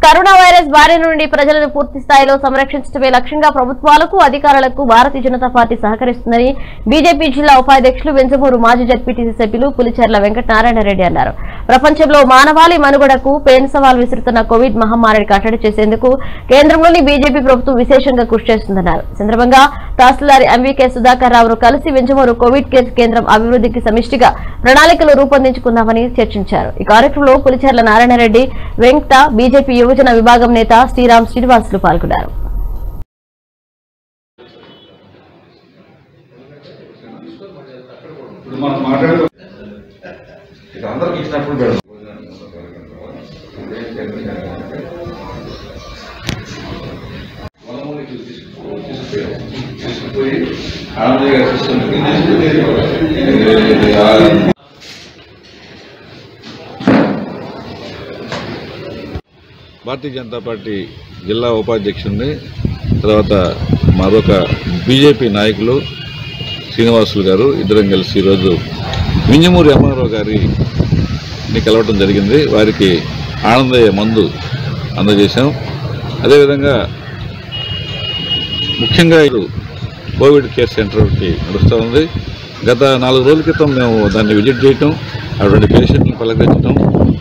Corona virus బారి నుండి ప్రజలను పూర్తి స్థాయిలో సంరక్షించడమే లక్ష్యంగా ప్రభుత్వాలకు అధికారులకు భారతీయ జనతా పార్టీ సహకరిస్తుందని బీజేపీ జిల్లా ఉపాధ్యక్షులు వెంజమూరు మాజీ జడ్పీటీసీ సభ్యులు పులిచెర్ల వెంకటనారాయణ రెడ్డి అన్నారు ప్రపంచంలో మానవాళి మనుగడకు పేను సవాల్ విసురుతున్న కోవిడ్ మహమ్మారిని కట్టడి చేసేందుకు కేంద్రంలోని బీజేపీ ప్రభుత్వం విశేషంగా కృషి చేస్తుందన్నారు ఈ సందర్భంగా తహసీల్దార్ ఎంవీకే సుధాకర్ రావును కలిసి వెంజమూరు కోవిడ్ కేర్ కేంద్రం అభివృద్ధికి సమిష్టిగా ప్రణాళికలు రూపొందించుకుందామని చర్చించారు ఈ కార్యక్రమంలో పులిచెర్ల నారాయణరెడ్డి వెంకట బీజేపీ యువజన విభాగం నేత శ్రీరామ్ శ్రీనివాసులు పాల్గొన్నారు ఇప్పుడు మనం మాట్లాడే ఇక అందరికి ఇచ్చినప్పుడు పెడదాం వనమూలికి తీసుకు- తీసుకుపోయాం. తీసుకుపోయి ఆనందయ్య గారి సిస్టమ్కి తీసుకుపోయి ఆ భారతీయ జనతా పార్టీ జిల్లా ఉపాధ్యక్షుడిని తర్వాత మరొక బీజేపీ నాయకులు శ్రీనివాసులు గారు ఇద్దరం కలిసి ఈరోజు మింజమూరి అమ్మారావు గారిని కలవటం జరిగింది వారికి ఆనందయ్య మందు అందజేశాం అదేవిధంగా ముఖ్యంగా ఇది కోవిడ్ కేర్ సెంటర్కి నడుస్తూ ఉంది గత నాలుగు రోజుల క్రితం మేము దాన్ని విజిట్ చేయటం అటువంటి పేషెంట్ని పలకరించడం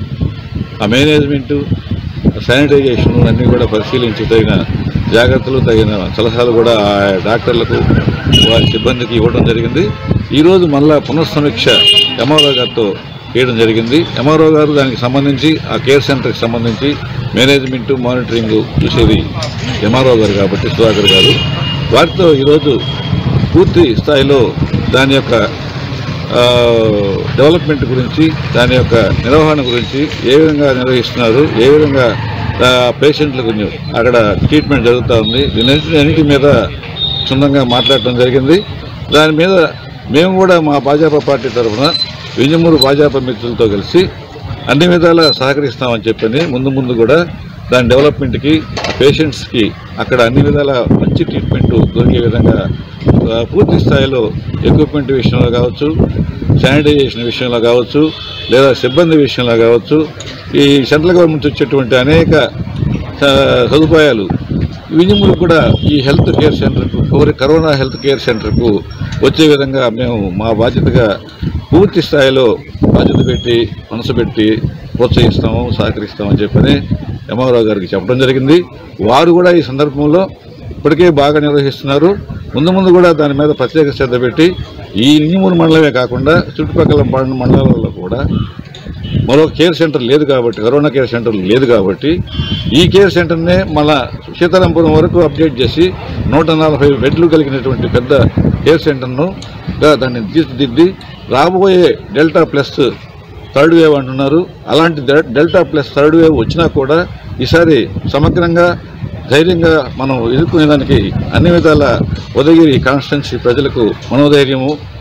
ఆ మేనేజ్మెంటు శానిటైజేషన్ అన్నీ కూడా పరిశీలించి తగిన జాగ్రత్తలు తగిన సలహాలు కూడా ఆ డాక్టర్లకు వారి సిబ్బందికి ఇవ్వడం జరిగింది ఈరోజు మళ్ళా పునఃసమీక్ష ఎంఆర్ఓ గారితో చేయడం జరిగింది ఎంఆర్ఓ గారు దానికి సంబంధించి ఆ కేర్ సెంటర్కి సంబంధించి మేనేజ్మెంట్ మానిటరింగ్ చూసేది ఎంఆర్ఓ గారు కాబట్టి సుధాకర్ గారు వారితో ఈరోజు పూర్తి స్థాయిలో దాని యొక్క ఆ, డెవలప్మెంట్ గురించి దాని యొక్క నిర్వహణ గురించి ఏ విధంగా నిర్వహిస్తున్నారు ఏ విధంగా ఆ, పేషెంట్లకు అక్కడ ట్రీట్మెంట్ జరుగుతూ ఉంది దీని అన్నిటి మీద క్షుణ్ణంగా మాట్లాడటం జరిగింది దాని మీద మేము కూడా మా భాజపా పార్టీ తరఫున వింజమూరు భాజపా మిత్రులతో కలిసి అన్ని విధాలా సహకరిస్తామని చెప్పని ముందు ముందు కూడా దాని డెవలప్మెంట్కి పేషెంట్స్కి అక్కడ అన్ని విధాల మంచి ట్రీట్మెంట్ దొరికే విధంగా ఆ, పూర్తి స్థాయిలో ఎక్విప్మెంట్ విషయంలో కావచ్చు శానిటైజేషన్ విషయంలో కావచ్చు లేదా సిబ్బంది విషయంలో కావచ్చు ఈ సెంట్రల్ గవర్నమెంట్ వచ్చేటువంటి అనేక ఆ, సదుపాయాలు వినిములు కూడా ఈ హెల్త్ కేర్ సెంటర్కు కోరి కరోనా హెల్త్ కేర్ సెంటర్కు వచ్చే విధంగా మేము మా బాధ్యతగా పూర్తి స్థాయిలో బాధ్యత పెట్టి మనసు పెట్టి ప్రోత్సహిస్తాము సహకరిస్తామని చెప్పని ఎంఆర్ఓ గారికి చెప్పడం జరిగింది వారు కూడా ఈ సందర్భంలో ఇప్పటికే బాగా నిర్వహిస్తున్నారు ముందు ముందు కూడా దాని మీద ప్రత్యేక శ్రద్ధ పెట్టి ఈ నింజమూరు మండలమే కాకుండా చుట్టుపక్కల మండ- మండలాల్లో కూడా మరో కేర్ సెంటర్ లేదు కాబట్టి కరోనా కేర్ సెంటర్ లేదు కాబట్టి ఈ కేర్ సెంటర్నే మళ్ళా సీతారాంపురం వరకు అప్డేట్ చేసి నూట నలభై బెడ్లు కలిగినటువంటి పెద్ద కేర్ సెంటర్ను గా దాన్ని తీర్చిదిద్ది రాబోయే డెల్టా ప్లస్ థర్డ్ వేవ్ అంటున్నారు అలాంటి డె- డెల్టా ప్లస్ థర్డ్ వేవ్ వచ్చినా కూడా ఈసారి సమగ్రంగా ధైర్యంగా మనం ఎదుర్కొనేదానికి అన్ని విధాల ఉదయగిరి కాన్స్టిట్యున్సీ ప్రజలకు మనోధైర్యము